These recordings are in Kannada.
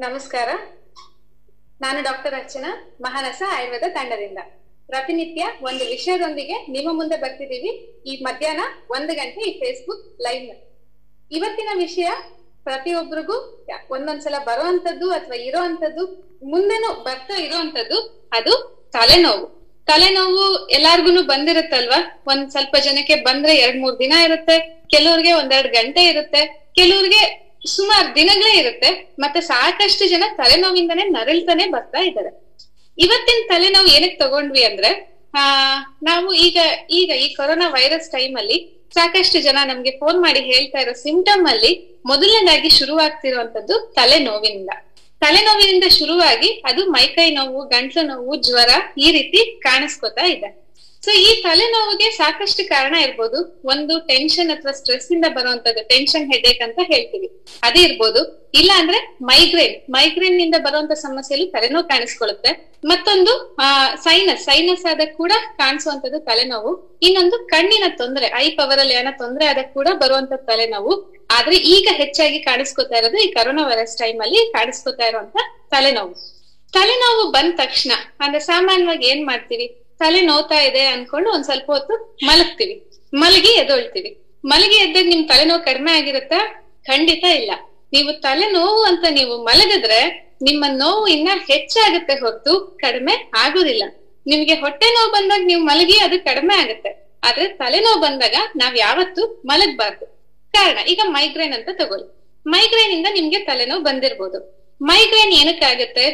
ನಮಸ್ಕಾರ ನಾನು ಡಾಕ್ಟರ್ ಅರ್ಚನಾ ಮಹಾನಸ ಆಯುರ್ವೇದ ತಂಡದಿಂದ ಪ್ರತಿನಿತ್ಯ ಒಂದು ವಿಷಯದೊಂದಿಗೆ ನಿಮ್ಮ ಮುಂದೆ ಬರ್ತಿದ್ದೀವಿ ಈ ಮಧ್ಯಾಹ್ನ ಒಂದು ಗಂಟೆ ಈ ಫೇಸ್ಬುಕ್ ಲೈವ್ ಇವತ್ತಿನ ವಿಷಯ ಪ್ರತಿಯೊಬ್ಬರಿಗೂ ಒಂದೊಂದ್ಸಲ ಬರುವಂತದ್ದು ಅಥವಾ ಇರೋವಂಥದ್ದು ಮುಂದೆನೂ ಬರ್ತಾ ಇರುವಂತದ್ದು ಅದು ತಲೆನೋವು ತಲೆನೋವು ಎಲ್ಲಾರ್ಗುನು ಬಂದಿರುತ್ತಲ್ವಾ ಒಂದ್ ಸ್ವಲ್ಪ ಜನಕ್ಕೆ ಬಂದ್ರೆ ಎರಡ್ ಮೂರ್ ದಿನ ಇರುತ್ತೆ ಕೆಲವ್ರಿಗೆ ಒಂದೆರಡ್ ಗಂಟೆ ಇರುತ್ತೆ ಕೆಲವ್ರಿಗೆ ಸುಮಾರು ದಿನಗಳೇ ಇರುತ್ತೆ ಮತ್ತೆ ಸಾಕಷ್ಟು ಜನ ತಲೆನೋವಿಂದನೇ ನರಳ್ತಾನೆ ಬರ್ತಾ ಇದ್ದಾರೆ ಇವತ್ತಿನ ತಲೆನೋವು ಏನಕ್ಕೆ ತಗೊಂಡ್ವಿ ಅಂದ್ರೆ ಆ ನಾವು ಈಗ ಈಗ ಈ ಕೊರೋನಾ ವೈರಸ್ ಟೈಮ್ ಅಲ್ಲಿ ಸಾಕಷ್ಟು ಜನ ನಮ್ಗೆ ಫೋನ್ ಮಾಡಿ ಹೇಳ್ತಾ ಇರೋ ಸಿಂಟಮ್ ಅಲ್ಲಿ ಮೊದಲನೇದಾಗಿ ಶುರುವಾಗ್ತಿರುವಂತದ್ದು ತಲೆನೋವಿನಿಂದ ತಲೆನೋವಿನಿಂದ ಶುರುವಾಗಿ ಅದು ಮೈಕೈ ನೋವು ಗಂಟ್ಲು ನೋವು ಜ್ವರ ಈ ರೀತಿ ಕಾಣಿಸ್ಕೊತಾ ಇದೆ ಸೊ ಈ ತಲೆನೋವಿಗೆ ಸಾಕಷ್ಟು ಕಾರಣ ಇರ್ಬೋದು ಒಂದು ಟೆನ್ಷನ್ ಅಥವಾ ಸ್ಟ್ರೆಸ್ ಇಂದ ಬರುವಂತದ್ದು ಟೆನ್ಷನ್ ಹೆಡೇಕ್ ಅಂತ ಹೇಳ್ತೀವಿ ಅದೇ ಇರ್ಬೋದು ಇಲ್ಲ ಅಂದ್ರೆ ಮೈಗ್ರೇನ್ ಮೈಗ್ರೇನ್ ನಿಂದ ಬರುವಂತ ಸಮಸ್ಯೆಯಲ್ಲಿ ತಲೆನೋವು ಕಾಣಿಸ್ಕೊಳ್ಳುತ್ತೆ ಮತ್ತೊಂದು ಆ ಸೈನಸ್ ಸೈನಸ್ ಆದ ಕೂಡ ಕಾಣಿಸುವಂತದ್ದು ತಲೆನೋವು ಇನ್ನೊಂದು ಕಣ್ಣಿನ ತೊಂದರೆ ಐ ಪವರ್ ಅಲ್ಲಿ ಏನೋ ತೊಂದರೆ ಆದ ಕೂಡ ಬರುವಂತ ತಲೆನೋವು ಆದ್ರೆ ಈಗ ಹೆಚ್ಚಾಗಿ ಕಾಣಿಸ್ಕೊತಾ ಇರೋದು ಈ ಕರೋನಾ ವೈರಸ್ ಟೈಮ್ ಅಲ್ಲಿ ಕಾಣಿಸ್ಕೊತಾ ಇರುವಂತ ತಲೆನೋವು ತಲೆನೋವು ಬಂದ ತಕ್ಷಣ ಅಂದ್ರೆ ಸಾಮಾನ್ಯವಾಗಿ ಏನ್ ಮಾಡ್ತೀವಿ ತಲೆ ನೋವ್ತಾ ಇದೆ ಅನ್ಕೊಂಡು ಒಂದ್ ಸ್ವಲ್ಪ ಹೊತ್ತು ಮಲಗ್ತೀವಿ ಮಲಗಿ ಎದೊಳ್ತೀವಿ ಮಲಗಿ ಎದ್ದಾಗ ನಿಮ್ ತಲೆನೋವು ಕಡಿಮೆ ಆಗಿರುತ್ತಾ ಖಂಡಿತ ಇಲ್ಲ ನೀವು ತಲೆನೋವು ಅಂತ ನೀವು ಮಲಗಿದ್ರೆ ನಿಮ್ಮ ನೋವು ಇನ್ನ ಹೆಚ್ಚಾಗುತ್ತೆ ಹೊರತು ಕಡಿಮೆ ಆಗೋದಿಲ್ಲ ನಿಮ್ಗೆ ಹೊಟ್ಟೆ ನೋವು ಬಂದಾಗ ನೀವು ಮಲಗಿ ಅದು ಕಡಿಮೆ ಆಗುತ್ತೆ ಆದ್ರೆ ತಲೆನೋವು ಬಂದಾಗ ನಾವ್ ಯಾವತ್ತು ಮಲಗಬಾರ್ದು ಕಾರಣ ಈಗ ಮೈಗ್ರೇನ್ ಅಂತ ತಗೊಳ್ಳಿ ಮೈಗ್ರೇನ್ ಇಂದ ನಿಮ್ಗೆ ತಲೆನೋವು ಬಂದಿರ್ಬೋದು ಮೈಗ್ರೇನ್ ಏನಕ್ಕಾಗುತ್ತೆ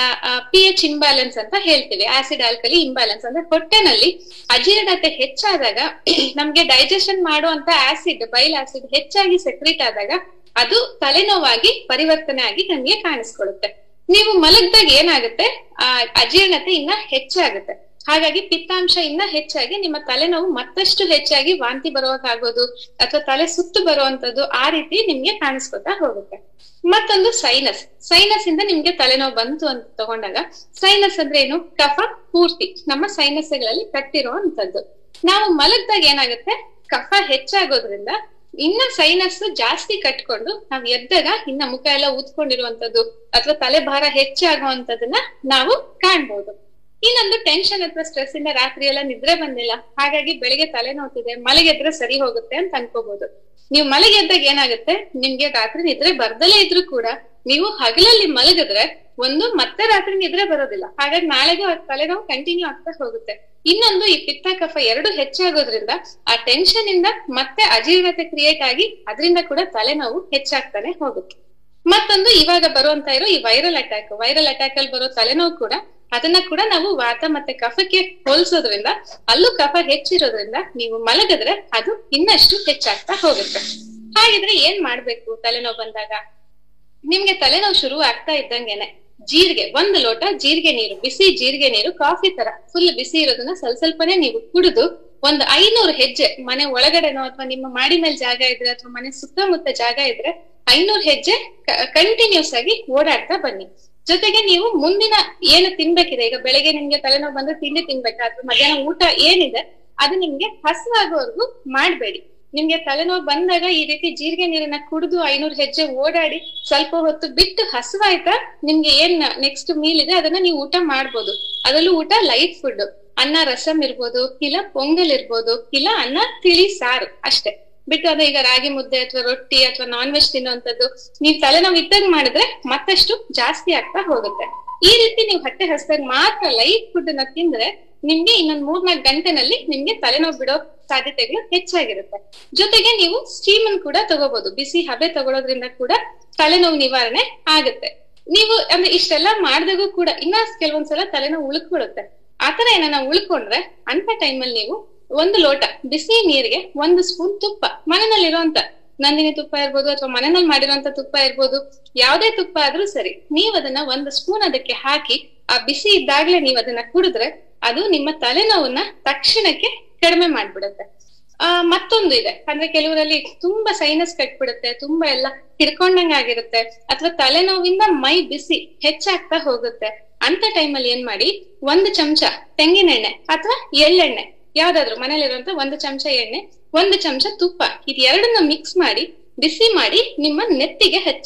ಪಿ ಎಚ್ ಇಂಬ್ಯಾಲೆನ್ಸ್ ಅಂತ ಹೇಳ್ತೀವಿ ಆಸಿಡ್ ಆಲ್ಕಲಿ ಇಂಬ್ಯಾಲೆನ್ಸ್ ಅಂದ್ರೆ ಹೊಟ್ಟೆನಲ್ಲಿ ಅಜೀರ್ಣತೆ ಹೆಚ್ಚಾದಾಗ ನಮ್ಗೆ ಡೈಜೆಷನ್ ಮಾಡುವಂತ ಆಸಿಡ್ ಬೈಲ್ ಆಸಿಡ್ ಹೆಚ್ಚಾಗಿ ಸೆಕ್ರೀಟ್ ಆದಾಗ ಅದು ತಲೆನೋವಾಗಿ ಪರಿವರ್ತನೆ ಆಗಿ ನಮ್ಗೆ ಕಾಣಿಸ್ಕೊಳ್ಳುತ್ತೆ ನೀವು ಮಲಗ್ದಾಗ ಏನಾಗುತ್ತೆ ಆ ಅಜೀರ್ಣತೆ ಇನ್ನ ಹೆಚ್ಚಾಗುತ್ತೆ ಹಾಗಾಗಿ ಪಿತ್ತಾಂಶ ಇನ್ನ ಹೆಚ್ಚಾಗಿ ನಿಮ್ಮ ತಲೆನೋವು ಮತ್ತಷ್ಟು ಹೆಚ್ಚಾಗಿ ವಾಂತಿ ಬರುವಾಗಾಗೋದು ಅಥವಾ ತಲೆ ಸುತ್ತು ಬರುವಂತದ್ದು ಆ ರೀತಿ ನಿಮ್ಗೆ ಕಾಣಿಸ್ಕೊತಾ ಹೋಗುತ್ತೆ ಮತ್ತೊಂದು ಸೈನಸ್ ಸೈನಸ್ ಇಂದ ನಿಮ್ಗೆ ತಲೆನೋವು ಬಂತು ಅಂತ ತಗೊಂಡಾಗ ಸೈನಸ್ ಅಂದ್ರೆ ಏನು ಕಫ ಪೂರ್ತಿ ನಮ್ಮ ಸೈನಸ್ಗಳಲ್ಲಿ ಕಟ್ಟಿರುವಂತದ್ದು ನಾವು ಮಲಗ್ದಾಗ ಏನಾಗುತ್ತೆ ಕಫ ಹೆಚ್ಚಾಗೋದ್ರಿಂದ ಇನ್ನ ಸೈನಸ್ ಜಾಸ್ತಿ ಕಟ್ಕೊಂಡು ನಾವ್ ಎದ್ದಾಗ ಇನ್ನ ಮುಖ ಎಲ್ಲ ಊದ್ಕೊಂಡಿರುವಂತದ್ದು ಅಥವಾ ತಲೆ ಭಾರ ಹೆಚ್ಚಾಗುವಂತದನ್ನ ನಾವು ಕಾಣ್ಬೋದು ಇನ್ನೊಂದು ಟೆನ್ಷನ್ ಅಥವಾ ಸ್ಟ್ರೆಸ್ ಇಂದ ರಾತ್ರಿ ಎಲ್ಲ ನಿದ್ರೆ ಬಂದಿಲ್ಲ ಹಾಗಾಗಿ ಬೆಳಿಗ್ಗೆ ತಲೆ ನೋವ್ತಿದೆ ಮಲಗೆದ್ರೆ ಸರಿ ಹೋಗುತ್ತೆ ಅಂತ ಅನ್ಕೋಬಹುದು ನೀವು ಮಲಗೆದ್ದಾಗ ಏನಾಗುತ್ತೆ ನಿಮ್ಗೆ ರಾತ್ರಿ ನಿದ್ರೆ ಬರ್ದಲೇ ಇದ್ರು ಕೂಡ ನೀವು ಹಗಲಲ್ಲಿ ಮಲಗಿದ್ರೆ ಒಂದು ಮತ್ತೆ ರಾತ್ರಿ ನಿದ್ರೆ ಬರೋದಿಲ್ಲ ಹಾಗಾಗಿ ನಾಳೆಗೂ ತಲೆನೋವು ಕಂಟಿನ್ಯೂ ಆಗ್ತಾ ಹೋಗುತ್ತೆ ಇನ್ನೊಂದು ಈ ಪಿತ್ತ ಕಫ ಎರಡು ಹೆಚ್ಚಾಗೋದ್ರಿಂದ ಆ ಟೆನ್ಷನ್ ಇಂದ ಮತ್ತೆ ಅಜೀರ್ಣತೆ ಕ್ರಿಯೇಟ್ ಆಗಿ ಅದರಿಂದ ಕೂಡ ತಲೆನೋವು ಹೆಚ್ಚಾಗ್ತಾನೆ ಹೋಗುತ್ತೆ ಮತ್ತೊಂದು ಇವಾಗ ಬರುವಂತ ಇರೋ ಈ ವೈರಲ್ ಅಟ್ಯಾಕ್ ವೈರಲ್ ಅಟ್ಯಾಕ್ ಅಲ್ಲಿ ಬರೋ ತಲೆನೋವು ಕೂಡ ಅದನ್ನ ಕೂಡ ನಾವು ವಾತ ಮತ್ತೆ ಕಫಕ್ಕೆ ಹೋಲಿಸೋದ್ರಿಂದ ಅಲ್ಲೂ ಕಫ ಹೆಚ್ಚಿರೋದ್ರಿಂದ ನೀವು ಮಲಗಿದ್ರೆ ಅದು ಇನ್ನಷ್ಟು ಹೆಚ್ಚಾಗ್ತಾ ಹೋಗುತ್ತೆ ಹಾಗಿದ್ರೆ ಏನ್ ಮಾಡ್ಬೇಕು ತಲೆನೋವು ಬಂದಾಗ ನಿಮ್ಗೆ ತಲೆನೋವು ಶುರು ಆಗ್ತಾ ಇದ್ದಂಗೆನೆ ಜೀರಿಗೆ ಒಂದು ಲೋಟ ಜೀರಿಗೆ ನೀರು ಬಿಸಿ ಜೀರಿಗೆ ನೀರು ಕಾಫಿ ತರ ಫುಲ್ ಬಿಸಿ ಇರೋದನ್ನ ಸ್ವಲ್ಪ ಸ್ವಲ್ಪನೇ ನೀವು ಕುಡಿದು ಒಂದು ಐನೂರು ಹೆಜ್ಜೆ ಮನೆ ಒಳಗಡೆನೋ ಅಥವಾ ನಿಮ್ಮ ಮಾಡಿ ಮೇಲೆ ಜಾಗ ಇದ್ರೆ ಅಥವಾ ಮನೆ ಸುತ್ತಮುತ್ತ ಜಾಗ ಇದ್ರೆ ಐನೂರು ಹೆಜ್ಜೆ ಕಂಟಿನ್ಯೂಸ್ ಆಗಿ ಓಡಾಡ್ತಾ ಬನ್ನಿ ಜೊತೆಗೆ ನೀವು ಮುಂದಿನ ಏನು ತಿನ್ಬೇಕಿದೆ ಈಗ ಬೆಳಗ್ಗೆ ನಿಮ್ಗೆ ತಲೆನೋವು ಬಂದ್ರೆ ತಿಂಡಿ ತಿನ್ಬೇಕಾ ಅಥವಾ ಮಧ್ಯಾಹ್ನ ಊಟ ಏನಿದೆ ಅದು ನಿಮ್ಗೆ ಹಸುವಾಗೋವರೆಗೂ ಮಾಡ್ಬೇಡಿ ನಿಮ್ಗೆ ತಲೆನೋವು ಬಂದಾಗ ಈ ರೀತಿ ಜೀರಿಗೆ ನೀರನ್ನ ಕುಡಿದು ಐನೂರು ಹೆಜ್ಜೆ ಓಡಾಡಿ ಸ್ವಲ್ಪ ಹೊತ್ತು ಬಿಟ್ಟು ಹಸುವಾಯ್ತಾ ನಿಮ್ಗೆ ಏನ್ ನೆಕ್ಸ್ಟ್ ಮೀಲ್ ಇದೆ ಅದನ್ನ ನೀವು ಊಟ ಮಾಡ್ಬೋದು ಅದರಲ್ಲೂ ಊಟ ಲೈಟ್ ಫುಡ್ ಅನ್ನ ರಸಂ ಇರ್ಬೋದು ಇಲ್ಲ ಪೊಂಗಲ್ ಇರ್ಬೋದು ಇಲ್ಲ ಅನ್ನ ತಿಳಿ ಸಾರು ಅಷ್ಟೇ ಬಿಟ್ಟು ಅದ ಈಗ ರಾಗಿ ಮುದ್ದೆ ಅಥವಾ ರೊಟ್ಟಿ ಅಥವಾ ನಾನ್ ವೆಜ್ ತಿನ್ನುವಂಥದ್ದು ನೀವ್ ತಲೆನೋವು ಇದ್ದಾಗ ಮಾಡಿದ್ರೆ ಮತ್ತಷ್ಟು ಜಾಸ್ತಿ ಆಗ್ತಾ ಹೋಗುತ್ತೆ ಈ ರೀತಿ ನೀವು ಹೊಟ್ಟೆ ಹಸ್ದಾಗ ಮಾತ್ರ ಲೈಟ್ ಫುಡ್ ನ ತಿಂದ್ರೆ ನಿಮ್ಗೆ ಇನ್ನೊಂದ್ ಮೂರ್ನಾಲ್ಕು ಗಂಟೆನಲ್ಲಿ ನಿಮ್ಗೆ ತಲೆನೋವು ಬಿಡೋ ಸಾಧ್ಯತೆಗಳು ಹೆಚ್ಚಾಗಿರುತ್ತೆ ಜೊತೆಗೆ ನೀವು ಸ್ಟೀಮ್ ಅನ್ನು ಕೂಡ ತಗೋಬಹುದು ಬಿಸಿ ಹಬೆ ತಗೊಳೋದ್ರಿಂದ ಕೂಡ ತಲೆನೋವು ನಿವಾರಣೆ ಆಗುತ್ತೆ ನೀವು ಅಂದ್ರೆ ಇಷ್ಟೆಲ್ಲ ಮಾಡ್ದಾಗೂ ಕೂಡ ಇನ್ನ ಕೆಲವೊಂದ್ಸಲ ತಲೆನೋವು ಉಳ್ಕೊಳ್ಳುತ್ತೆ ಆತರ ಏನಾನ ಉಳ್ಕೊಂಡ್ರೆ ಅಂತ ಟೈಮಲ್ಲಿ ನೀವು ಒಂದು ಲೋಟ ಬಿಸಿ ನೀರಿಗೆ ಒಂದು ಸ್ಪೂನ್ ತುಪ್ಪ ಮನೆಯಲ್ಲಿರುವಂತ ನಂದಿನಿ ತುಪ್ಪ ಇರ್ಬೋದು ಅಥವಾ ಮನೆಯಲ್ಲಿ ಮಾಡಿರುವಂತ ತುಪ್ಪ ಇರ್ಬೋದು ಯಾವ್ದೇ ತುಪ್ಪ ಆದ್ರೂ ಸರಿ ನೀವ್ ಅದನ್ನ ಒಂದು ಸ್ಪೂನ್ ಅದಕ್ಕೆ ಹಾಕಿ ಆ ಬಿಸಿ ಇದ್ದಾಗ್ಲೇ ನೀವ್ ಅದನ್ನ ಕುಡಿದ್ರೆ ಅದು ನಿಮ್ಮ ತಲೆನೋವನ್ನ ತಕ್ಷಣಕ್ಕೆ ಕಡಿಮೆ ಮಾಡ್ಬಿಡುತ್ತೆ ಆ ಮತ್ತೊಂದು ಇದೆ ಅಂದ್ರೆ ಕೆಲವರಲ್ಲಿ ತುಂಬಾ ಸೈನಸ್ ಕಟ್ಬಿಡುತ್ತೆ ತುಂಬಾ ಎಲ್ಲ ಹಿಡ್ಕೊಂಡಂಗ ಆಗಿರುತ್ತೆ ಅಥವಾ ತಲೆನೋವಿಂದ ಮೈ ಬಿಸಿ ಹೆಚ್ಚಾಗ್ತಾ ಹೋಗುತ್ತೆ ಅಂತ ಟೈಮಲ್ಲಿ ಏನ್ ಮಾಡಿ ಒಂದು ಚಮಚ ತೆಂಗಿನೆಣ್ಣೆ ಅಥವಾ ಎಳ್ಳೆಣ್ಣೆ ಯಾವ್ದಾದ್ರು ಮನೇಲಿರುವಂತ ಒಂದು ಚಮಚ ಎಣ್ಣೆ ಒಂದು ಚಮಚ ತುಪ್ಪ ಇದೆರಡನ್ನ ಮಿಕ್ಸ್ ಮಾಡಿ ಬಿಸಿ ಮಾಡಿ ನಿಮ್ಮ ನೆತ್ತಿಗೆ ಹಚ್ಚಿ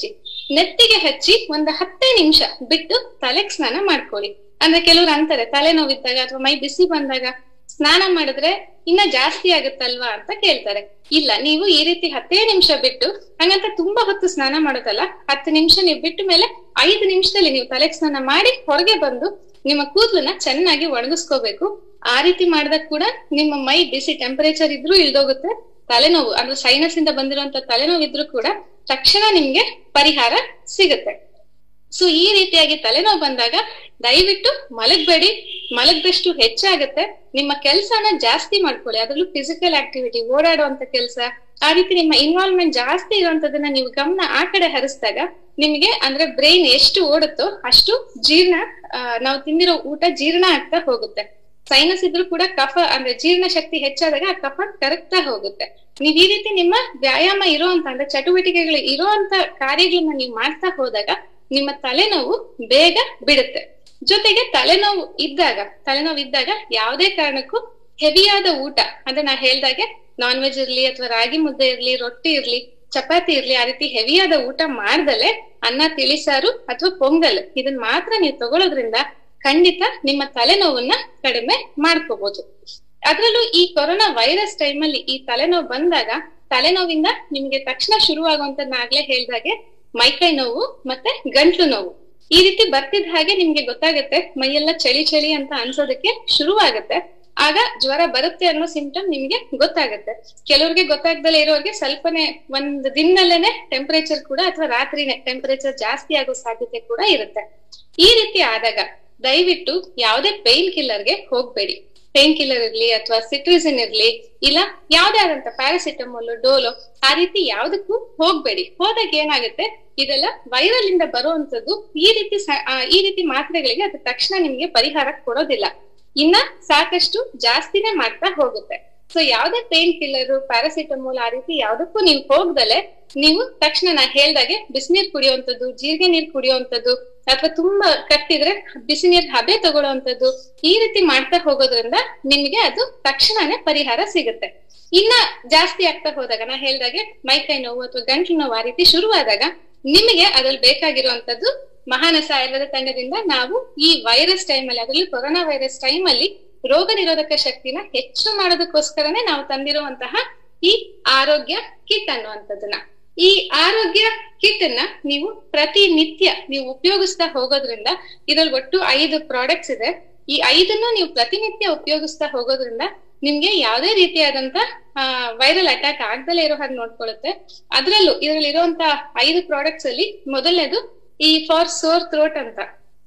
ನೆತ್ತಿಗೆ ಹಚ್ಚಿ ಒಂದು ಹತ್ತೇ ನಿಮಿಷ ಬಿಟ್ಟು ತಲೆಗೆ ಸ್ನಾನ ಮಾಡ್ಕೊಳ್ಳಿ ಅಂದ್ರೆ ಕೆಲವ್ರು ಅಂತಾರೆ ತಲೆನೋವಿದ್ದಾಗ ಅಥವಾ ಮೈ ಬಿಸಿ ಬಂದಾಗ ಸ್ನಾನ ಮಾಡಿದ್ರೆ ಇನ್ನ ಜಾಸ್ತಿ ಆಗುತ್ತಲ್ವಾ ಅಂತ ಕೇಳ್ತಾರೆ ಇಲ್ಲ ನೀವು ಈ ರೀತಿ ಹತ್ತೇ ನಿಮಿಷ ಬಿಟ್ಟು ಹಂಗಂತ ತುಂಬಾ ಹೊತ್ತು ಸ್ನಾನ ಮಾಡೋದಲ್ಲ ಹತ್ತು ನಿಮಿಷ ನೀವು ಬಿಟ್ಟ ಮೇಲೆ ಐದು ನಿಮಿಷದಲ್ಲಿ ನೀವು ತಲೆಗೆ ಸ್ನಾನ ಮಾಡಿ ಹೊರಗೆ ಬಂದು ನಿಮ್ಮ ಕೂದಲನ್ನ ಚೆನ್ನಾಗಿ ಒಣಗಿಸ್ಕೋಬೇಕು ಆ ರೀತಿ ಮಾಡಿದಾಗ ಕೂಡ ನಿಮ್ಮ ಮೈ ಬಿಸಿ ಟೆಂಪರೇಚರ್ ಇದ್ರೂ ಇಳ್ದೋಗುತ್ತೆ ತಲೆನೋವು ಅಂದ್ರೆ ಸೈನಸ್ ಇಂದ ಬಂದಿರುವಂತ ತಲೆನೋವು ಇದ್ರೂ ಕೂಡ ತಕ್ಷಣ ನಿಮ್ಗೆ ಪರಿಹಾರ ಸಿಗುತ್ತೆ ಸೊ ಈ ರೀತಿಯಾಗಿ ತಲೆನೋವು ಬಂದಾಗ ದಯವಿಟ್ಟು ಮಲಗಬೇಡಿ ಮಲಗದಷ್ಟು ಹೆಚ್ಚಾಗುತ್ತೆ ನಿಮ್ಮ ಕೆಲಸನ ಜಾಸ್ತಿ ಮಾಡ್ಕೊಳ್ಳಿ ಅದ್ರಲ್ಲೂ ಫಿಸಿಕಲ್ ಆಕ್ಟಿವಿಟಿ ಓಡಾಡುವಂತ ಕೆಲಸ ಆ ರೀತಿ ನಿಮ್ಮ ಇನ್ವಾಲ್ವ್ಮೆಂಟ್ ಜಾಸ್ತಿ ಇರುವಂತದನ್ನ ನೀವು ಗಮನ ಆ ಕಡೆ ಹರಿಸಿದಾಗ ನಿಮಗೆ ಅಂದ್ರೆ ಬ್ರೈನ್ ಎಷ್ಟು ಓಡುತ್ತೋ ಅಷ್ಟು ಜೀರ್ಣ ಆ, ನಾವು ತಿಂದಿರೋ ಊಟ ಜೀರ್ಣ ಆಗ್ತಾ ಹೋಗುತ್ತೆ ಸೈನಸ್ ಇದ್ರೂ ಕೂಡ ಕಫ ಅಂದ್ರೆ ಜೀರ್ಣ ಶಕ್ತಿ ಹೆಚ್ಚಾದಾಗ ಆ ಕಫ ಕರಗ್ತಾ ಹೋಗುತ್ತೆ ನೀವ್ ಈ ರೀತಿ ನಿಮ್ಮ ವ್ಯಾಯಾಮ ಇರುವಂತ ಅಂದ್ರೆ ಚಟುವಟಿಕೆಗಳು ಇರುವಂತ ಕಾರ್ಯಗಳನ್ನ ನೀವು ಮಾಡ್ತಾ ಹೋದಾಗ ನಿಮ್ಮ ತಲೆನೋವು ಬೇಗ ಬಿಡುತ್ತೆ ಜೊತೆಗೆ ತಲೆನೋವು ಇದ್ದಾಗ ತಲೆನೋವು ಇದ್ದಾಗ ಯಾವುದೇ ಕಾರಣಕ್ಕೂ ಹೆವಿಯಾದ ಊಟ ಅಂದ್ರೆ ನಾ ಹೇಳ್ದಾಗೆ ನಾನ್ ವೆಜ್ ಇರ್ಲಿ ಅಥವಾ ರಾಗಿ ಮುದ್ದೆ ಇರ್ಲಿ ರೊಟ್ಟಿ ಇರ್ಲಿ ಚಪಾತಿ ಇರ್ಲಿ ಆ ರೀತಿ ಹೆವಿಯಾದ ಊಟ ಮಾಡ್ದಲೆ ಅನ್ನ ತಿಳಿಸಾರು ಅಥವಾ ಪೊಂಗಲ್ ಇದನ್ ಮಾತ್ರ ನೀವು ತಗೊಳ್ಳೋದ್ರಿಂದ ಖಂಡಿತ ನಿಮ್ಮ ತಲೆನೋವನ್ನ ಕಡಿಮೆ ಮಾಡ್ಕೋಬಹುದು ಅದ್ರಲ್ಲೂ ಈ ಕೊರೋನಾ ವೈರಸ್ ಟೈಮಲ್ಲಿ ಈ ತಲೆನೋವು ಬಂದಾಗ ತಲೆನೋವಿಂದ ನಿಮ್ಗೆ ತಕ್ಷಣ ಶುರುವಾಗುವಂತ ಆಗ್ಲೇ ಹೇಳ್ದಾಗೆ ಮೈಕೈ ನೋವು ಮತ್ತೆ ಗಂಟ್ಲು ನೋವು ಈ ರೀತಿ ಬರ್ತಿದ್ದ ಹಾಗೆ ನಿಮ್ಗೆ ಗೊತ್ತಾಗುತ್ತೆ ಮೈಯೆಲ್ಲ ಚಳಿ ಚಳಿ ಅಂತ ಅನ್ಸೋದಕ್ಕೆ ಶುರುವಾಗುತ್ತೆ ಆಗ ಜ್ವರ ಬರುತ್ತೆ ಅನ್ನೋ ಸಿಂಪ್ಟಮ್ ನಿಮ್ಗೆ ಗೊತ್ತಾಗುತ್ತೆ ಕೆಲವ್ರಿಗೆ ಗೊತ್ತಾಗ್ದಲೇ ಇರೋರಿಗೆ ಸ್ವಲ್ಪನೇ ಒಂದ್ ದಿನದಲ್ಲೇನೆ ಟೆಂಪರೇಚರ್ ಕೂಡ ಅಥವಾ ರಾತ್ರಿನೇ ಟೆಂಪರೇಚರ್ ಜಾಸ್ತಿ ಆಗೋ ಸಾಧ್ಯತೆ ಕೂಡ ಇರುತ್ತೆ ಈ ರೀತಿ ಆದಾಗ ದಯವಿಟ್ಟು ಯಾವುದೇ ಪೈನ್ ಕಿಲ್ಲರ್ಗೆ ಹೋಗ್ಬೇಡಿ ಪೈನ್ ಕಿಲ್ಲರ್ ಇರ್ಲಿ ಅಥವಾ ಸಿಟ್ರಿಸಿನ್ ಇರ್ಲಿ ಇಲ್ಲ ಯಾವ್ದೇ ಆದಂತ ಪ್ಯಾರಾಸಿಟಮೋಲ್ ಡೋಲೋ ಆ ರೀತಿ ಯಾವ್ದಕ್ಕೂ ಹೋಗ್ಬೇಡಿ ಹೋದಾಗ ಏನಾಗುತ್ತೆ ಇದೆಲ್ಲ ವೈರಲ್ ಇಂದ ಬರುವಂತದ್ದು ಈ ರೀತಿ ಸ- ಆ, ಈ ರೀತಿ ಮಾತ್ರೆಗಳಿಗೆ ಅದು ತಕ್ಷಣ ನಿಮ್ಗೆ ಪರಿಹಾರ ಕೊಡೋದಿಲ್ಲ ಇನ್ನ ಸಾಕಷ್ಟು ಜಾಸ್ತಿನೇ ಮಾಡ್ತಾ ಹೋಗುತ್ತೆ ಸೊ ಯಾವ್ದೇ ಪೇನ್ ಕಿಲ್ಲರ್ ಪ್ಯಾರಾಸಿಟಮೋಲ್ ಆ ರೀತಿ ಯಾವ್ದಕ್ಕೂ ನೀವು ಹೋಗ್ದಲೆ ನೀವು ತಕ್ಷಣ ನಾ ಹೇಳ್ದಾಗೆ ಬಿಸಿನೀರ್ ಕುಡಿಯುವಂತದ್ದು ಜೀರಿಗೆ ನೀರ್ ಕುಡಿಯುವಂತದ್ದು ಅಥವಾ ತುಂಬಾ ಕಟ್ಟಿದ್ರೆ ಬಿಸಿ ನೀರ್ ಹಬೆ ತಗೊಳ್ಳುವಂತದ್ದು ಈ ರೀತಿ ಮಾಡ್ತಾ ಹೋಗೋದ್ರಿಂದ ನಿಮ್ಗೆ ಅದು ತಕ್ಷಣನೇ ಪರಿಹಾರ ಸಿಗುತ್ತೆ ಇನ್ನ ಜಾಸ್ತಿ ಆಗ್ತಾ ಹೋದಾಗ ನಾ ಹೇಳ್ದಾಗೆ ಮೈಕೈ ನೋವು ಅಥವಾ ಗಂಟ್ಲು ನೋವು ಆ ರೀತಿ ಶುರುವಾದಾಗ ನಿಮಗೆ ಅದ್ರಲ್ಲಿ ಬೇಕಾಗಿರುವಂತದ್ದು ಮಹಾನಸ ಆಯುರ್ವೇದ ತಂಡದಿಂದ ನಾವು ಈ ವೈರಸ್ ಟೈಮ್ ಅಲ್ಲಿ ಅದರಲ್ಲೂ ಕೊರೋನಾ ವೈರಸ್ ಟೈಮ್ ಅಲ್ಲಿ ರೋಗ ನಿರೋಧಕ ಶಕ್ತಿನ ಹೆಚ್ಚು ಮಾಡೋದಕ್ಕೋಸ್ಕರನೇ ನಾವು ತಂದಿರುವಂತಹ ಈ ಆರೋಗ್ಯ ಕಿಟ್ ಅನ್ನುವಂಥದ್ದನ್ನ ಈ ಆರೋಗ್ಯ ಕಿಟ್ ಅನ್ನ ನೀವು ಪ್ರತಿನಿತ್ಯ ನೀವು ಉಪಯೋಗಿಸ್ತಾ ಹೋಗೋದ್ರಿಂದ ಇದ್ರಲ್ಲಿ ಒಟ್ಟು ಐದು ಪ್ರಾಡಕ್ಟ್ಸ್ ಇದೆ ಈ ಐದನ್ನು ನೀವು ಪ್ರತಿನಿತ್ಯ ಉಪಯೋಗಿಸ್ತಾ ಹೋಗೋದ್ರಿಂದ ನಿಮ್ಗೆ ಯಾವುದೇ ರೀತಿಯಾದಂತ ವೈರಲ್ ಅಟ್ಯಾಕ್ ಆಗ್ದಲೇ ಇರೋ ಹಾಗೆ ನೋಡ್ಕೊಳ್ಳುತ್ತೆ ಅದ್ರಲ್ಲೂ ಇದ್ರಲ್ಲಿ ಇರುವಂತ ಐದು ಪ್ರಾಡಕ್ಟ್ಸ್ ಅಲ್ಲಿ ಮೊದಲನೇದು ಈ ಫಾರ್ ಸೋರ್ ಥ್ರೋಟ್ ಅಂತ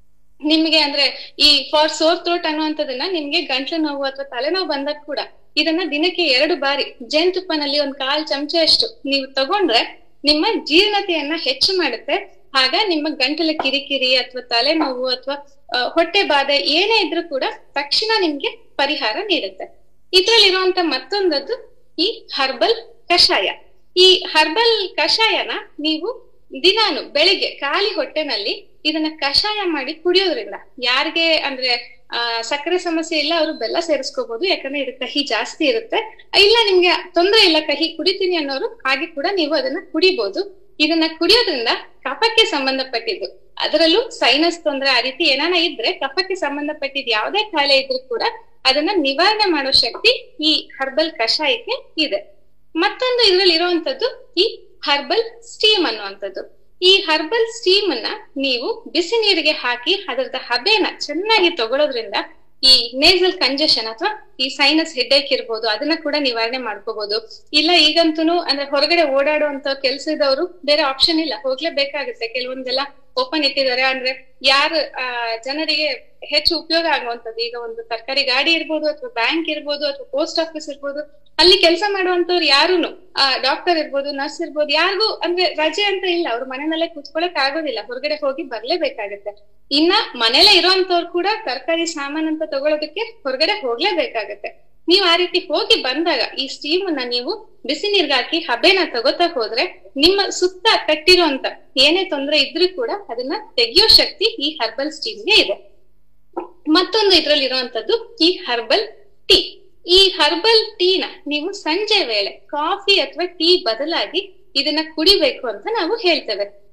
ನಿಮ್ಗೆ ಅಂದ್ರೆ ಈ ಫಾರ್ ಸೋರ್ ಥ್ರೋಟ್ ಅನ್ನುವಂಥದ್ದನ್ನ ನಿಮ್ಗೆ ಗಂಟ್ಲು ನೋವು ಅಥವಾ ತಲೆನೋವು ಬಂದಾಗ ಕೂಡ ಇದನ್ನ ದಿನಕ್ಕೆ ಎರಡು ಬಾರಿ ಜೇನುತುಪ್ಪನಲ್ಲಿ ಒಂದ್ ಕಾಲ್ ಚಮಚೆಯಷ್ಟು ನೀವು ತಗೊಂಡ್ರೆ ನಿಮ್ಮ ಜೀರ್ಣತೆಯನ್ನ ಹೆಚ್ಚು ಮಾಡುತ್ತೆ ಆಗ ನಿಮ್ಮ ಗಂಟಲ ಕಿರಿಕಿರಿ ಅಥವಾ ತಲೆನೋವು ಅಥವಾ ಹೊಟ್ಟೆ ಬಾಧೆ ಏನೇ ಇದ್ರೂ ಕೂಡ ತಕ್ಷಣ ನಿಮ್ಗೆ ಪರಿಹಾರ ನೀಡುತ್ತೆ ಇದ್ರಲ್ಲಿರುವಂತ ಮತ್ತೊಂದದ್ದು ಈ ಹರ್ಬಲ್ ಕಷಾಯ ಈ ಹರ್ಬಲ್ ಕಷಾಯನ ನೀವು ದಿನಾನು ಬೆಳಿಗ್ಗೆ ಖಾಲಿ ಹೊಟ್ಟೆನಲ್ಲಿ ಇದನ್ನ ಕಷಾಯ ಮಾಡಿ ಕುಡಿಯೋದ್ರಿಂದ ಯಾರಿಗೆ ಅಂದ್ರೆ ಆ ಸಕ್ಕರೆ ಸಮಸ್ಯೆ ಇಲ್ಲ ಅವರು ಬೆಲ್ಲ ಸೇರಿಸ್ಕೋಬಹುದು ಯಾಕಂದ್ರೆ ಇದು ಕಹಿ ಜಾಸ್ತಿ ಇರುತ್ತೆ ಇಲ್ಲ ನಿಮ್ಗೆ ತೊಂದರೆ ಇಲ್ಲ ಕಹಿ ಕುಡಿತೀನಿ ಅನ್ನೋರು ಹಾಗೆ ಕೂಡ ನೀವು ಅದನ್ನ ಕುಡಿಬಹುದು ಇದನ್ನ ಕುಡಿಯೋದ್ರಿಂದ ಕಫಕ್ಕೆ ಸಂಬಂಧಪಟ್ಟಿದ್ದು ಅದರಲ್ಲೂ ಸೈನಸ್ ತೊಂದರೆ ಆ ರೀತಿ ಏನಾನ ಇದ್ರೆ ಕಫಕ್ಕೆ ಸಂಬಂಧಪಟ್ಟಿದ್ ಯಾವುದೇ ಕಾಯಿಲೆ ಇದ್ರೂ ಕೂಡ ಅದನ್ನ ನಿವಾರಣೆ ಮಾಡೋ ಶಕ್ತಿ ಈ ಹರ್ಬಲ್ ಕಷಾಯಕ್ಕೆ ಇದೆ ಮತ್ತೊಂದು ಇದ್ರಲ್ಲಿ ಇರುವಂತದ್ದು ಈ ಹರ್ಬಲ್ ಸ್ಟೀಮ್ ಅನ್ನುವಂಥದ್ದು ಈ ಹರ್ಬಲ್ ಸ್ಟೀಮ್ ಅನ್ನ ನೀವು ಬಿಸಿ ನೀರಿಗೆ ಹಾಕಿ ಅದರದ ಹಬೆನ ಚೆನ್ನಾಗಿ ತಗೊಳ್ಳೋದ್ರಿಂದ ಈ ನೇಸಲ್ ಕಂಜೆಷನ್ ಅಥವಾ ಈ ಸೈನಸ್ ಹೆಡ್ಏಕ್ ಇರ್ಬೋದು ಅದನ್ನ ಕೂಡ ನಿವಾರಣೆ ಮಾಡ್ಕೋಬಹುದು ಇಲ್ಲ ಈಗಂತೂ ಅಂದ್ರೆ ಹೊರಗಡೆ ಓಡಾಡುವಂತ ಕೆಲ್ಸದವರು ಬೇರೆ ಆಪ್ಷನ್ ಇಲ್ಲ ಹೋಗ್ಲೇಬೇಕಾಗುತ್ತೆ ಕೆಲವೊಂದೆಲ್ಲ ಓಪನ್ ಇಟ್ಟಿದ್ದಾರೆ ಅಂದ್ರೆ ಯಾರು ಆ ಜನರಿಗೆ ಹೆಚ್ಚು ಉಪಯೋಗ ಆಗುವಂತದ್ದು ಈಗ ಒಂದು ತರಕಾರಿ ಗಾಡಿ ಇರ್ಬೋದು ಅಥವಾ ಬ್ಯಾಂಕ್ ಇರ್ಬೋದು ಅಥವಾ ಪೋಸ್ಟ್ ಆಫೀಸ್ ಇರ್ಬೋದು ಅಲ್ಲಿ ಕೆಲಸ ಮಾಡುವಂತವ್ರು ಯಾರುನು ಆ ಡಾಕ್ಟರ್ ಇರ್ಬೋದು ನರ್ಸ್ ಇರ್ಬೋದು ಯಾರಿಗೂ ಅಂದ್ರೆ ರಜೆ ಅಂತ ಇಲ್ಲ ಅವ್ರು ಮನೆಯಲ್ಲೇ ಕುತ್ಕೊಳಕ್ ಆಗೋದಿಲ್ಲ ಹೊರಗಡೆ ಹೋಗಿ ಬರ್ಲೇಬೇಕಾಗತ್ತೆ ಇನ್ನ ಮನೇಲೆ ಇರೋಂತವ್ರು ಕೂಡ ತರಕಾರಿ ಸಾಮಾನ್ ಅಂತ ತಗೊಳೋದಕ್ಕೆ ಹೊರಗಡೆ ಹೋಗ್ಲೇಬೇಕಾಗತ್ತೆ ನೀವ್ ಆ ರೀತಿ ಹೋಗಿ ಬಂದಾಗ ಈ ಸ್ಟೀಮ್ ಅನ್ನ ನೀವು ಬಿಸಿ ನೀರ್ಗೆ ಹಾಕಿ ಹಬೆನ ತಗೋತಾ ಹೋದ್ರೆ ನಿಮ್ಮ ಸುತ್ತ ಕಟ್ಟಿರುವಂತ ಏನೇ ತೊಂದರೆ ಇದ್ರೂ ಕೂಡ ಅದನ್ನ ತೆಗೆಯೋ ಶಕ್ತಿ ಈ ಹರ್ಬಲ್ ಸ್ಟೀಮ್ಗೆ ಇದೆ ಮತ್ತೊಂದು ಇದ್ರಲ್ಲಿ ಇರುವಂತದ್ದು ಈ ಹರ್ಬಲ್ ಟೀ ಈ ಹರ್ಬಲ್ ಟೀನ ನೀವು ಸಂಜೆ ವೇಳೆ ಕಾಫಿ ಅಥವಾ ಟೀ ಬದಲಾಗಿ ಇದನ್ನ ಕುಡಿಬೇಕು ಅಂತ ನಾವು ಹೇಳ್ತೇವೆ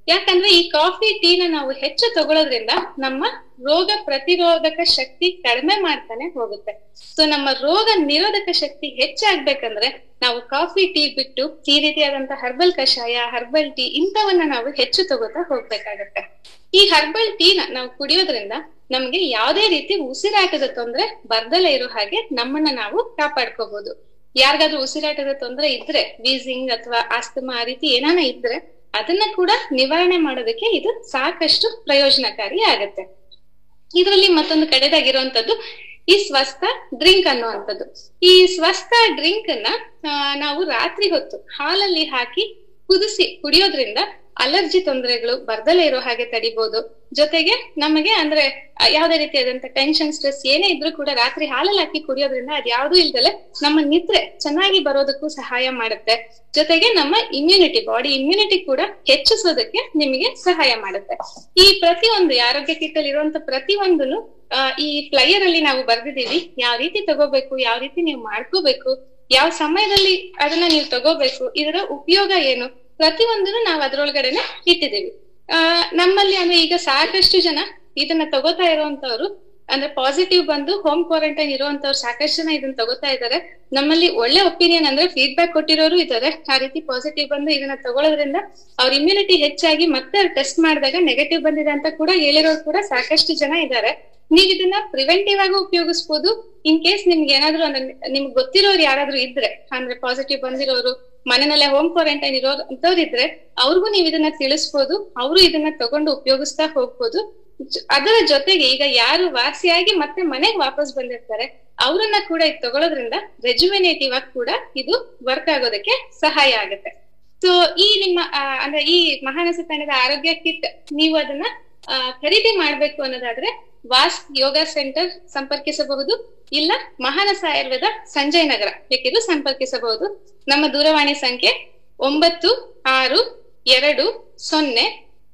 ಯಾಕಂದ್ರೆ ಈ ಕಾಫಿ ಟೀನ ನಾವು ಹೆಚ್ಚು ತಗೊಳ್ಳೋದ್ರಿಂದ ನಮ್ಮ ರೋಗ ಪ್ರತಿರೋಧಕ ಶಕ್ತಿ ಕಡಿಮೆ ಮಾಡ್ತಾನೆ ಹೋಗುತ್ತೆ ಸೊ ನಮ್ಮ ರೋಗ ನಿರೋಧಕ ಶಕ್ತಿ ಹೆಚ್ಚಾಗ್ಬೇಕಂದ್ರೆ ನಾವು ಕಾಫಿ ಟೀ ಬಿಟ್ಟು ಈ ರೀತಿಯಾದಂತಹ ಹರ್ಬಲ್ ಕಷಾಯ ಹರ್ಬಲ್ ಟೀ ಇಂಥವನ್ನ ನಾವು ಹೆಚ್ಚು ತಗೋತಾ ಹೋಗ್ಬೇಕಾಗತ್ತೆ ಈ ಹರ್ಬಲ್ ಟೀನ ನಾವು ಕುಡಿಯೋದ್ರಿಂದ ನಮ್ಗೆ ಯಾವುದೇ ರೀತಿ ಉಸಿರಾಟದ ತೊಂದ್ರೆ ಬರ್ದಲೇ ಇರೋ ಹಾಗೆ ನಮ್ಮನ್ನ ನಾವು ಕಾಪಾಡ್ಕೋಬಹುದು ಯಾರಿಗಾದ್ರೂ ಉಸಿರಾಟದ ತೊಂದರೆ ಇದ್ರೆ ವೀಸಿಂಗ್ ಅಥವಾ ಆಸ್ತಮಾ ಆ ರೀತಿ ಏನಾನ ಇದ್ರೆ ಅದನ್ನ ಕೂಡ ನಿವಾರಣೆ ಮಾಡೋದಕ್ಕೆ ಇದು ಸಾಕಷ್ಟು ಪ್ರಯೋಜನಕಾರಿ ಆಗತ್ತೆ ಇದರಲ್ಲಿ ಮತ್ತೊಂದು ಕಡೆದಾಗಿರುವಂತದ್ದು ಈ ಸ್ವಸ್ಥ ಡ್ರಿಂಕ್ ಅನ್ನುವಂಥದ್ದು ಈ ಸ್ವಸ್ಥ ಡ್ರಿಂಕ್ ಅನ್ನ ಆ, ನಾವು ರಾತ್ರಿ ಹೊತ್ತು ಹಾಲಲ್ಲಿ ಹಾಕಿ ಕುದಿಸಿ ಕುಡಿಯೋದ್ರಿಂದ ಅಲರ್ಜಿ ತೊಂದರೆಗಳು ಬರ್ದಲೇ ಇರೋ ಹಾಗೆ ತಡಿಬಹುದು ಜೊತೆಗೆ ನಮಗೆ ಅಂದ್ರೆ ಆ, ಯಾವುದೇ ರೀತಿಯಾದಂತ ಟೆನ್ಷನ್ ಸ್ಟ್ರೆಸ್ ಏನೇ ಇದ್ರೂ ಕೂಡ ರಾತ್ರಿ ಹಾಲಲ್ಲಿ ಹಾಕಿ ಕುಡಿಯೋದ್ರಿಂದ ಅದ್ ಯಾವ್ದೂ ಇಲ್ದಲೆ ನಮ್ಮ ನಿದ್ರೆ ಚೆನ್ನಾಗಿ ಬರೋದಕ್ಕೂ ಸಹಾಯ ಮಾಡುತ್ತೆ ಜೊತೆಗೆ ನಮ್ಮ ಇಮ್ಯುನಿಟಿ ಬಾಡಿ ಇಮ್ಯುನಿಟಿ ಕೂಡ ಹೆಚ್ಚಿಸೋದಕ್ಕೆ ನಿಮಗೆ ಸಹಾಯ ಮಾಡುತ್ತೆ ಈ ಪ್ರತಿಯೊಂದು ಈ ಆರೋಗ್ಯ ಕಿಟ್ ಅಲ್ಲಿ ಇರುವಂತ ಪ್ರತಿಯೊಂದನ್ನು ಆ, ಈ ಫ್ಲೈಯರ್ ಅಲ್ಲಿ ನಾವು ಬರ್ದಿದೀವಿ ಯಾವ ರೀತಿ ತಗೋಬೇಕು ಯಾವ ರೀತಿ ನೀವು ಮಾಡ್ಕೋಬೇಕು ಯಾವ ಸಮಯದಲ್ಲಿ ಅದನ್ನ ನೀವು ತಗೋಬೇಕು ಇದರ ಉಪಯೋಗ ಏನು ಪ್ರತಿಯೊಂದನ್ನು ನಾವು ಅದ್ರೊಳಗಡೆನೆ ಇಟ್ಟಿದ್ದೀವಿ ಆ ನಮ್ಮಲ್ಲಿ ಅಂದ್ರೆ ಈಗ ಸಾಕಷ್ಟು ಜನ ಇದನ್ನ ತಗೋತಾ ಇರುವಂತವ್ರು ಅಂದ್ರೆ ಪಾಸಿಟಿವ್ ಬಂದು ಹೋಮ್ ಕ್ವಾರಂಟೈನ್ ಇರುವಂತವ್ರು ಸಾಕಷ್ಟು ಜನ ಇದನ್ನ ತಗೋತಾ ಇದ್ದಾರೆ ನಮ್ಮಲ್ಲಿ ಒಳ್ಳೆ ಒಪಿನಿಯನ್ ಅಂದ್ರೆ ಫೀಡ್ಬ್ಯಾಕ್ ಕೊಟ್ಟಿರೋರು ಇದ್ದಾರೆ ಆ ರೀತಿ ಪಾಸಿಟಿವ್ ಬಂದು ಇದನ್ನ ತಗೊಳ್ಳೋದ್ರಿಂದ ಅವ್ರ ಇಮ್ಯುನಿಟಿ ಹೆಚ್ಚಾಗಿ ಮತ್ತೆ ಟೆಸ್ಟ್ ಮಾಡಿದಾಗ ನೆಗೆಟಿವ್ ಬಂದಿದೆ ಅಂತ ಕೂಡ ಹೇಳಿರೋರು ಕೂಡ ಸಾಕಷ್ಟು ಜನ ಇದ್ದಾರೆ ನೀವ್ ಇದನ್ನ ಪ್ರಿವೆಂಟಿವ್ ಆಗಿ ಉಪಯೋಗಿಸಬಹುದು ಇನ್ ಕೇಸ್ ನಿಮ್ಗೆ ಏನಾದ್ರು ಅಂದ್ರೆ ನಿಮ್ಗೆ ಗೊತ್ತಿರೋರು ಯಾರಾದ್ರೂ ಇದ್ರೆ ಅಂದ್ರೆ ಪಾಸಿಟಿವ್ ಬಂದಿರೋರು ಮನೆಯಲ್ಲೇ ಹೋಮ್ ಕ್ವಾರಂಟೈನ್ ಇರೋರು ಅಂತವ್ರು ಇದ್ರೆ ಅವ್ರಿಗೂ ನೀವು ಇದನ್ನ ತಿಳಿಸ್ಬೋದು ಅವರು ಇದನ್ನ ತಗೊಂಡು ಉಪಯೋಗಿಸ್ತಾ ಹೋಗ್ಬೋದು ಜ- ಅದರ ಜೊತೆಗೆ ಈಗ ಯಾರು ವಾಸಿಯಾಗಿ ಮತ್ತೆ ಮನೆಗೆ ವಾಪಸ್ ಬಂದಿರ್ತಾರೆ ಅವರನ್ನ ಕೂಡ ಇದು ತಗೊಳ್ಳೋದ್ರಿಂದ ರೆಜುಮಿನೇಟಿವ್ ಆಗಿ ಕೂಡ ಇದು ವರ್ಕ್ ಆಗೋದಕ್ಕೆ ಸಹಾಯ ಆಗುತ್ತೆ ಸೊ ಈ ನಿಮ್ಮ ಆ, ಅಂದ್ರೆ ಈ ಮಹಾನಸ ತಂಡದ ಆರೋಗ್ಯ ಕಿಟ್ ನೀವು ಅದನ್ನ ಆ, ಖರೀದಿ ಮಾಡ್ಬೇಕು ಅನ್ನೋದಾದ್ರೆ ವಾಸ್ ಯೋಗ ಸೆಂಟರ್ ಸಂಪರ್ಕಿಸಬಹುದು ಇಲ್ಲ ಮಹಾನಸ ಆಯುರ್ವೇದ ಸಂಜಯ್ ನಗರ ಬೇಕಿದ್ರು ಸಂಪರ್ಕಿಸಬಹುದು ನಮ್ಮ ದೂರವಾಣಿ ಸಂಖ್ಯೆ ಒಂಬತ್ತು ಆರು ಎರಡು ಸೊನ್ನೆ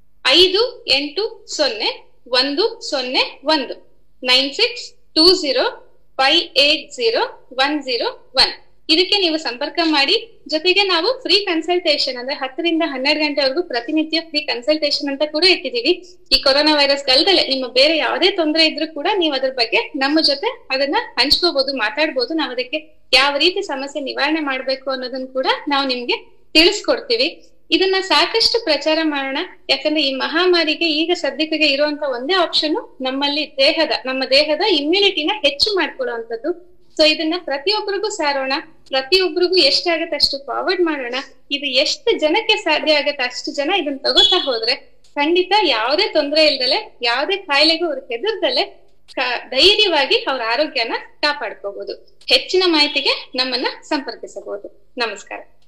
ಐದು ಎಂಟು ಸೊನ್ನೆ ಒಂದು ಸೊನ್ನೆ ಒಂದು nine six two zero five eight zero one zero one ಇದಕ್ಕೆ ನೀವು ಸಂಪರ್ಕ ಮಾಡಿ ಜೊತೆಗೆ ನಾವು ಫ್ರೀ ಕನ್ಸಲ್ಟೇಷನ್ ಅಂದ್ರೆ ಹತ್ತರಿಂದ ಹನ್ನೆರಡು ಗಂಟೆವರೆಗೂ ಪ್ರತಿನಿತ್ಯ ಫ್ರೀ ಕನ್ಸಲ್ಟೇಷನ್ ಅಂತ ಕೂಡ ಇಟ್ಟಿದೀವಿ ಈ ಕೊರೋನಾ ವೈರಸ್ ಕಲ್ದಲೆ ನಿಮ್ಮ ಬೇರೆ ಯಾವುದೇ ತೊಂದರೆ ಇದ್ರೂ ಕೂಡ ನೀವು ಅದ್ರ ಬಗ್ಗೆ ನಮ್ಮ ಜೊತೆ ಅದನ್ನ ಹಂಚ್ಕೋಬಹುದು ಮಾತಾಡ್ಬೋದು ನಾವು ಅದಕ್ಕೆ ಯಾವ ರೀತಿ ಸಮಸ್ಯೆ ನಿವಾರಣೆ ಮಾಡ್ಬೇಕು ಅನ್ನೋದನ್ನ ಕೂಡ ನಾವು ನಿಮ್ಗೆ ತಿಳಿಸ್ಕೊಡ್ತೀವಿ ಇದನ್ನ ಸಾಕಷ್ಟು ಪ್ರಚಾರ ಮಾಡೋಣ ಯಾಕಂದ್ರೆ ಈ ಮಹಾಮಾರಿಗೆ ಈಗ ಸದ್ಯಕ್ಕೆ ಇರುವಂತ ಒಂದೇ ಆಪ್ಷನ್ ನಮ್ಮಲ್ಲಿ ದೇಹದ ನಮ್ಮ ದೇಹದ ಇಮ್ಯುನಿಟಿನ ಹೆಚ್ಚು ಮಾಡ್ಕೊಳ್ಳುವಂಥದ್ದು ಸೊ ಇದನ್ನ ಪ್ರತಿಯೊಬ್ಬರಿಗೂ ಸಾರೋಣ ಪ್ರತಿಯೊಬ್ಬರಿಗೂ ಎಷ್ಟಾಗತ್ತೆ ಅಷ್ಟು ಫಾರ್ವರ್ಡ್ ಮಾಡೋಣ ಇದು ಎಷ್ಟು ಜನಕ್ಕೆ ಸಾಧ್ಯ ಆಗತ್ತೆ ಅಷ್ಟು ಜನ ಇದನ್ನ ತಗೋತಾ ಹೋದ್ರೆ ಖಂಡಿತ ಯಾವುದೇ ತೊಂದರೆ ಇಲ್ದಲೆ ಯಾವುದೇ ಕಾಯಿಲೆಗೂ ಅವ್ರು ಹೆದರ್ದಲೆ ಕ- ಧೈರ್ಯವಾಗಿ ಅವ್ರ ಆರೋಗ್ಯನ ಕಾಪಾಡ್ಕೋಬಹುದು ಹೆಚ್ಚಿನ ಮಾಹಿತಿಗೆ ನಮ್ಮನ್ನ ಸಂಪರ್ಕಿಸಬಹುದು ನಮಸ್ಕಾರ